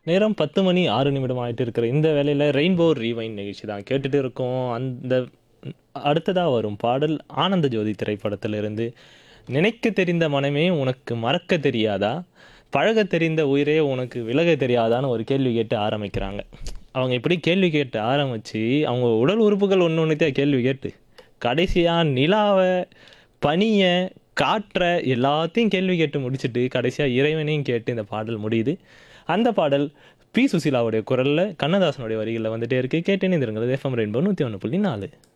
நேரம் பத்து மணி ஆறு நிமிடம் ஆயிட்டு இருக்கிற இந்த வேலையில் ரெயின்போ ரீவைன் நிகழ்ச்சி தான் கேட்டுட்டு இருக்கோம் அந்த அடுத்ததாக வரும் பாடல் ஆனந்த ஜோதி திரைப்படத்திலிருந்து நினைக்க தெரிந்த மனமே உனக்கு மறக்க தெரியாதா பழக தெரிந்த உயிரே உனக்கு விலக தெரியாதான்னு ஒரு கேள்வி கேட்டு ஆரம்பிக்கிறாங்க அவங்க இப்படி கேள்வி கேட்டு ஆரம்பித்து அவங்க உடல் உறுப்புகள் ஒன்று ஒன்றுத்தையா கேள்வி கேட்டு கடைசியாக நிலாவை பனியை காற்றை எல்லாத்தையும் கேள்வி கேட்டு முடிச்சுட்டு கடைசியாக இறைவனையும் கேட்டு இந்த பாடல் முடியுது அந்த பாடல் பி சுசீலாவுடைய குரலில் கண்ணதாசனுடைய வரிகளில் வந்துட்டே இருக்கு கேட்டேனே இருங்கள் எஃப்எம் ரெயின்போ நூற்றி ஒன்று புள்ளி நாலு